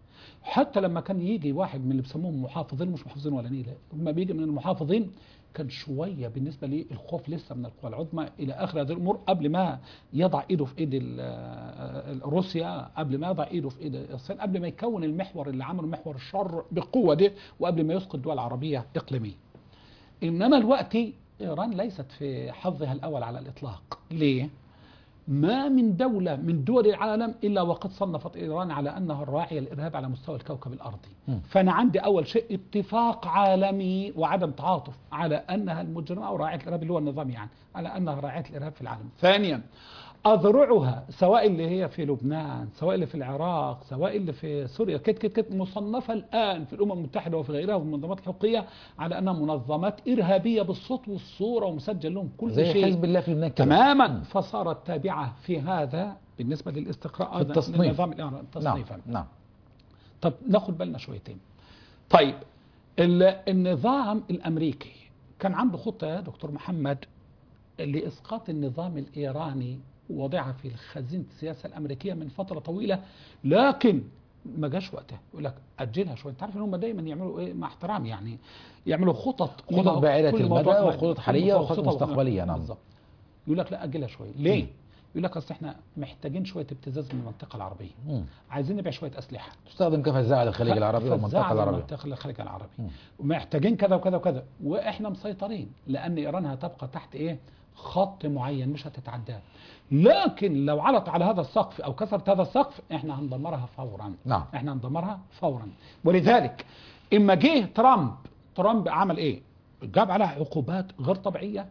حتى لما كان يجي واحد من اللي بيسموهم محافظين مش محافظين ولا نيله لما بيجي من المحافظين كان شويه بالنسبه لي الخوف لسه من القوى العظمى الى اخر هذه الامور قبل ما يضع ايده في ايد ال- ال- روسيا قبل ما يضع ايده في ايد الصين قبل ما يكون المحور اللي عمله محور الشر بقوه ده وقبل ما يسقط دول عربيه اقليميه انما الوقت ايران ليست في حظها الاول على الاطلاق ليه ما من دولة من دول العالم إلا وقد صنفت إيران على أنها الراعية الإرهاب على مستوى الكوكب الأرضي مم. فأنا عندي أول شيء اتفاق عالمي وعدم تعاطف على أنها المجرمة أو راعية الإرهاب اللي هو النظام يعني على أنها راعية الإرهاب في العالم ثانيا أذرعها سواء اللي هي في لبنان سواء اللي في العراق سواء اللي في سوريا كت كت كت مصنفة الآن في الأمم المتحدة وفي غيرها من المنظمات الحقوقية على أنها منظمات إرهابية بالصوت والصورة ومسجل لهم كل زي شيء حزب الله في لبنان كده. تماما مم. فصارت تابعة في هذا بالنسبة للاستقراء في أيضاً التصنيف. للنظام الإيراني نعم تصنيفا نعم طب ناخد بالنا شويتين طيب ال- النظام الأمريكي كان عنده خطة يا دكتور محمد لإسقاط النظام الإيراني وضعها في خزينة السياسة الأمريكية من فترة طويلة لكن ما جاش وقتها يقول لك اجلها شويه انت عارف ان هم دايما يعملوا ايه مع احترام يعني يعملوا خطط خطط لما- بعيدة كل المدى موضوع- وخطط حالية وخطط متوسطة مستقبلية، نعم. بالظبط يقول لك لا اجلها شويه ليه؟ يقول لك اصل احنا محتاجين شويه ابتزاز من المنطقه العربيه مم. عايزين نبيع شويه اسلحه تستخدم كفزاعة على الخليج العربي فزاعة والمنطقة العربية المنطقة الخليج العربي مم. ومحتاجين كذا وكذا وكذا واحنا مسيطرين لان ايران هتبقى تحت ايه خط معين مش هتتعداه لكن لو علت على هذا السقف او كسرت هذا السقف احنا هندمرها فورا نعم. احنا هندمرها فورا ولذلك اما جه ترامب ترامب عمل ايه جاب عليها عقوبات غير طبيعيه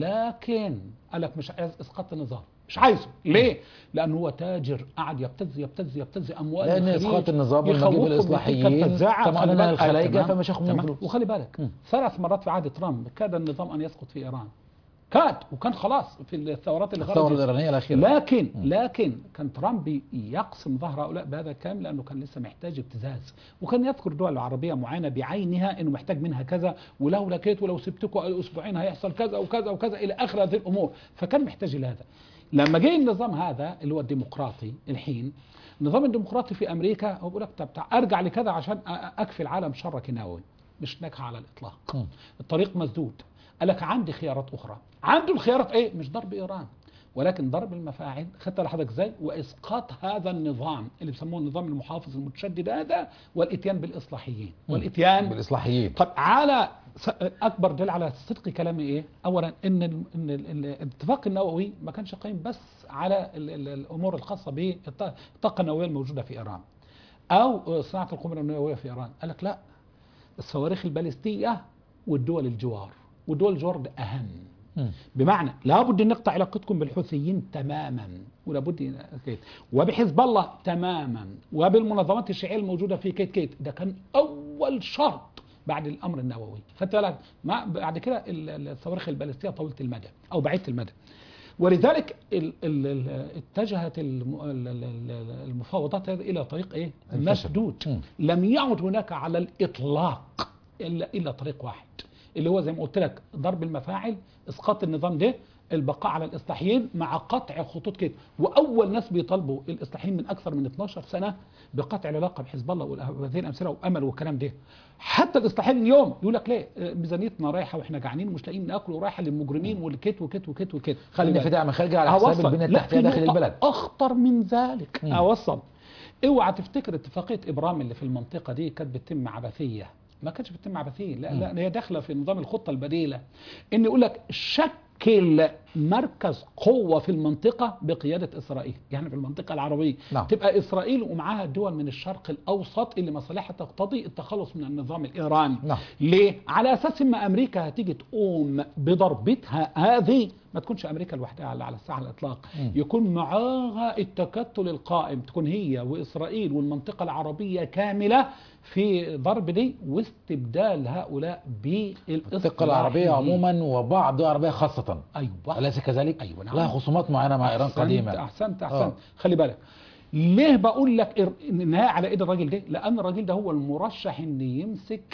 لكن قال لك مش عايز اسقاط النظام مش عايزه ليه لانه هو تاجر قاعد يبتز يبتز يبتز اموال لأن الخليج، إسقاط النظام ولما يخوفهم يجيب بتلك الإصلاحيين الفزاعة. طبعاً خلي أنا بالك. الخلايجة تمام. فمش هياخدوا منهم تمام. فلوس. وخلي بالك مم. ثلاث مرات في عهد ترامب كاد النظام ان يسقط في ايران كاد وكان خلاص في الثورات اللي الثورة خرجت الإيرانية الأخيرة لكن لكن كان ترامب يقسم ظهر هؤلاء بهذا الكلام لانه كان لسه محتاج ابتزاز وكان يذكر دول عربيه معينه بعينها انه محتاج منها كذا ولو لكيت ولو سبتكم اسبوعين هيحصل كذا وكذا وكذا الى اخر هذه الامور فكان محتاج الى هذا لما جه النظام هذا اللي هو الديمقراطي الحين النظام الديمقراطي في امريكا هو بيقول لك طب تعال ارجع لكذا عشان أ- اكفي العالم شر كيماوي مش ناجحه على الاطلاق مم. الطريق مسدود قال لك عندي خيارات اخرى عنده الخيارات ايه مش ضرب ايران ولكن ضرب المفاعل خدت لحضرتك ازاي واسقاط هذا النظام اللي بيسموه النظام المحافظ المتشدد هذا والاتيان بالاصلاحيين والاتيان بالإصلاحيين طب على س- اكبر دليل على صدق كلامي ايه اولا ان ال- ان ال- ال- الاتفاق النووي ما كانش قايم بس على ال- ال- الامور الخاصه بالطاقه النوويه الموجوده في ايران او صناعه القنبله النوويه في ايران قال لك لا الصواريخ البالستيه والدول الجوار والدول الجوار ده اهم مم. بمعنى لابد ان نقطع علاقتكم بالحوثيين تماما ولابد إن- كيت وبحزب الله تماما وبالمنظمات الشيعيه الموجوده في كيت كيت ده كان اول شرط بعد الامر النووي خدت بالك ما بعد كده ال- ال- الصواريخ البالستيه طويله المدى او بعيده المدى ولذلك ال ال ال اتجهت الم- ال- ال- ال- المفاوضات هذه الى طريق ايه الفشل. مسدود مم. لم يعد هناك على الاطلاق الا الا طريق واحد اللي هو زي ما قلت لك ضرب المفاعل اسقاط النظام ده البقاء على الاصلاحيين مع قطع خطوط كده واول ناس بيطالبوا الاصلاحيين من اكثر من 12 سنه بقطع العلاقه بحزب الله وهذه الامثله وامل والكلام ده حتى الاصلاحيين اليوم يقول لك ليه آه، ميزانيتنا رايحه واحنا جعانين ومش لاقيين ناكل ورايحه للمجرمين والكت وكت وكت وكت خلينا بالك. في دعم خارجي على حساب أوصل. البنيه لا، التحتيه في داخل نقطة البلد اخطر من ذلك مم. اوصل اوعى تفتكر اتفاقيه ابرام اللي في المنطقه دي كانت بتتم عبثيه ما كانتش بتتم عبثيه لا مم. لا هي داخله في نظام الخطه البديله ان يقول لك شكل مركز قوه في المنطقه بقياده اسرائيل يعني في المنطقه العربيه نعم. تبقى اسرائيل ومعاها دول من الشرق الاوسط اللي مصالحها تقتضي التخلص من النظام الايراني نعم. ليه؟ على اساس اما امريكا هتيجي تقوم بضربتها هذه ما تكونش امريكا لوحدها على على الساحه الاطلاق مم. يكون معاها التكتل القائم تكون هي واسرائيل والمنطقه العربيه كامله في ضرب دي واستبدال هؤلاء المنطقه بالاصطلاح العربيه عموما وبعض الدول العربيه خاصه ايوه اليس كذلك؟ أيوة نعم. لها خصومات معينه مع ايران أحسنت قديما احسنت احسنت آه. خلي بالك ليه بقول لك إر- ان النهايه على ايد الراجل ده؟ لان الراجل ده هو المرشح ان يمسك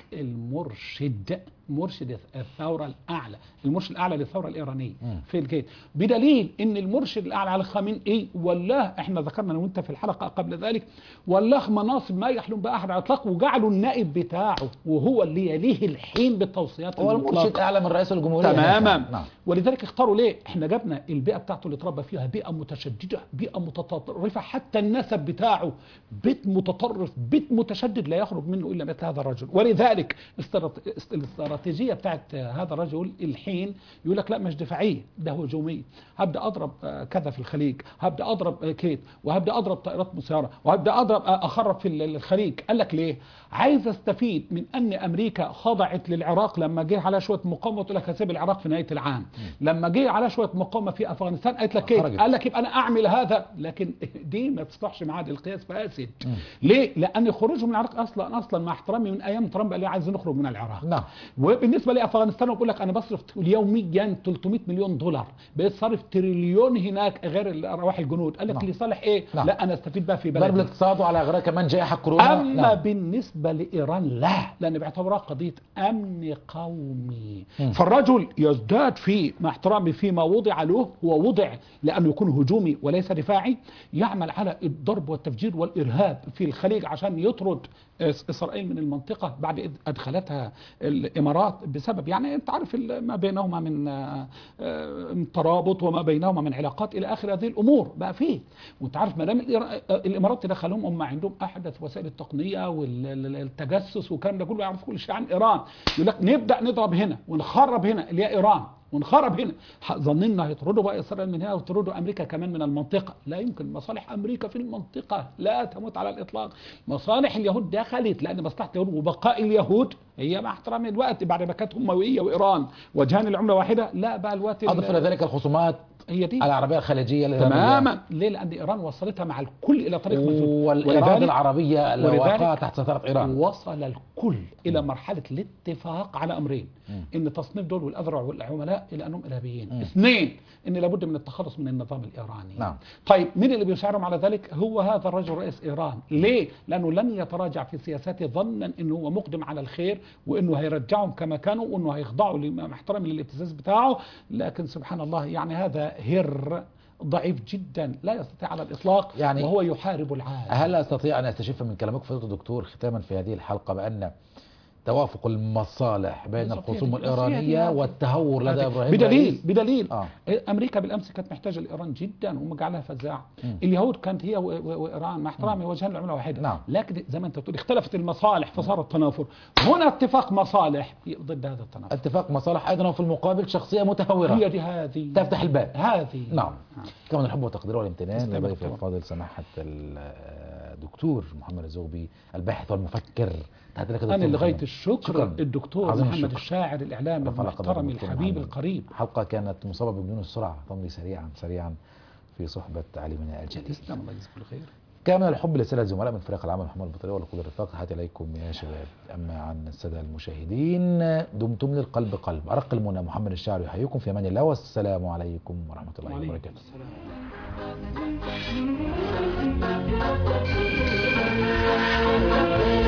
المرشد مرشد الثوره الاعلى، المرشد الاعلى للثوره الايرانيه مم. في الكيد بدليل ان المرشد الاعلى على خامنئي ولاه احنا ذكرنا انا وانت في الحلقه قبل ذلك ولاه مناصب ما يحلم بها احد على الاطلاق وجعله النائب بتاعه وهو اللي يليه الحين بالتوصيات هو المطلقة. المرشد اعلى من رئيس الجمهوريه هناك. تماما نعم ولذلك اختاروا ليه احنا جبنا البيئه بتاعته اللي اتربى فيها بيئه متشدده بيئه متطرفه حتى النسب بتاعه بيت متطرف بيت متشدد لا يخرج منه الا مثل هذا الرجل ولذلك استرات- است- الاستراتيجيه بتاعت هذا الرجل الحين يقول لك لا مش دفاعيه ده هجوميه هبدا اضرب آه، كذا في الخليج هبدا اضرب آه، كيت وهبدا اضرب طائرات مسيره وهبدا اضرب آه، اخرب في ال- الخليج قال لك ليه عايز استفيد من ان امريكا خضعت للعراق لما جه على شويه مقاومه تقول لك هسيب العراق في نهايه العام لما جه على شويه مقاومه في افغانستان قالت لك ايه خرجت. قال لك يبقى انا اعمل هذا لكن دي ما تصلحش معاه دي القياس فاسد ليه لان خروجهم من العراق اصلا اصلا مع احترامي من ايام ترامب قال لي عايز نخرج من العراق نعم وبالنسبه لافغانستان بقول لك انا بصرف يوميا 300 مليون دولار بقيت صارف تريليون هناك غير ارواح الجنود قال لك نعم. لصالح ايه نعم. لا انا استفيد بقى في ضرب بلدي الاقتصاد وعلى غيرها كمان جائحه كورونا اما نعم. بالنسبه لايران لا لان باعتبارها قضيه امن قومي مم. فالرجل يزداد في مع احترامي فيما وضع له هو وضع لانه يكون هجومي وليس دفاعي يعمل على الضرب والتفجير والارهاب في الخليج عشان يطرد إس- اسرائيل من المنطقه بعد إذ ادخلتها الامارات بسبب يعني انت عارف ال- ما بينهما من آه، آه، من ترابط وما بينهما من علاقات الى اخر هذه الامور بقى فيه وانت عارف ما دام الإيرا- الامارات تدخلهم هم عندهم احدث وسائل التقنيه والتجسس والكلام ده كله يعرف كل شيء عن ايران يقول لك نبدا نضرب هنا ونخرب هنا اللي هي ايران ونخرب هنا ح- ظننا هيطردوا بقى اسرائيل من هنا ويطردوا امريكا كمان من المنطقه لا يمكن مصالح امريكا في المنطقه لا تموت على الاطلاق مصالح اليهود دخلت لان مصلحه اليهود وبقاء اليهود هي مع احترام الوقت بعد ما كانت امويه وايران وجهان العمله واحده لا بقى الوقت ال- اضف الى ذلك الخصومات هي دي العربيه الخليجيه الإيرانية. تماما ليه لان ايران وصلتها مع الكل الى طريق مسدود والاراده ولذلك- العربيه ولذلك الواقعه تحت سيطره ايران وصل الكل الى مرحله الاتفاق على امرين مم. ان تصنيف دول والاذرع والعملاء الى انهم ارهابيين مم. اثنين ان لابد من التخلص من النظام الايراني نعم. طيب مين اللي بيساعدهم على ذلك هو هذا الرجل رئيس ايران ليه لانه لن يتراجع في سياساته ظنا انه هو مقدم على الخير وانه هيرجعهم كما كانوا وانه هيخضعوا لما احترام للابتزاز بتاعه لكن سبحان الله يعني هذا هر ضعيف جدا لا يستطيع على الاطلاق يعني وهو يحارب العالم هل استطيع ان استشف من كلامك فضيله الدكتور ختاما في هذه الحلقه بان توافق المصالح بين بالضبط، الخصوم هي دي- بس هي دي الايرانيه هذه. والتهور لدى هذه- ابراهيم بدليل رئيس. بدليل اه امريكا بالامس كانت محتاجه لايران جدا ومجعلها فزاعه مم. اليهود كانت هي و- و- وايران مع احترامي وجهان العمله واحده نعم. لكن زي ما انت بتقول اختلفت المصالح فصار التنافر هنا اتفاق مصالح ضد هذا التنافر اتفاق مصالح ايضا وفي المقابل شخصيه متهوره هي دي هذه تفتح الباب هذه نعم كما الحب والتقدير والامتنان تسلم لضيفي دكتور. الفاضل سماحه الدكتور محمد الزغبي الباحث والمفكر تحت لك انا دكتور لغايه محمد. الشكر شكراً. الدكتور عظيم محمد الشكر. الشاعر الاعلامي رفع لقدر المحترم الدكتور الحبيب محمد. القريب حلقه كانت مصابه بجنون السرعه تمضي سريعا سريعا في صحبه عالمنا الجليل تسلم الله يجزيك الخير كان من الحب للسادة الزملاء من فريق العمل محمد البطري ولكل الرفاق تحياتي إليكم يا شباب أما عن السادة المشاهدين دمتم للقلب قلب أرق المنى محمد الشاعر يحييكم في أمان الله والسلام عليكم ورحمة الله وعليكم وبركاته السلام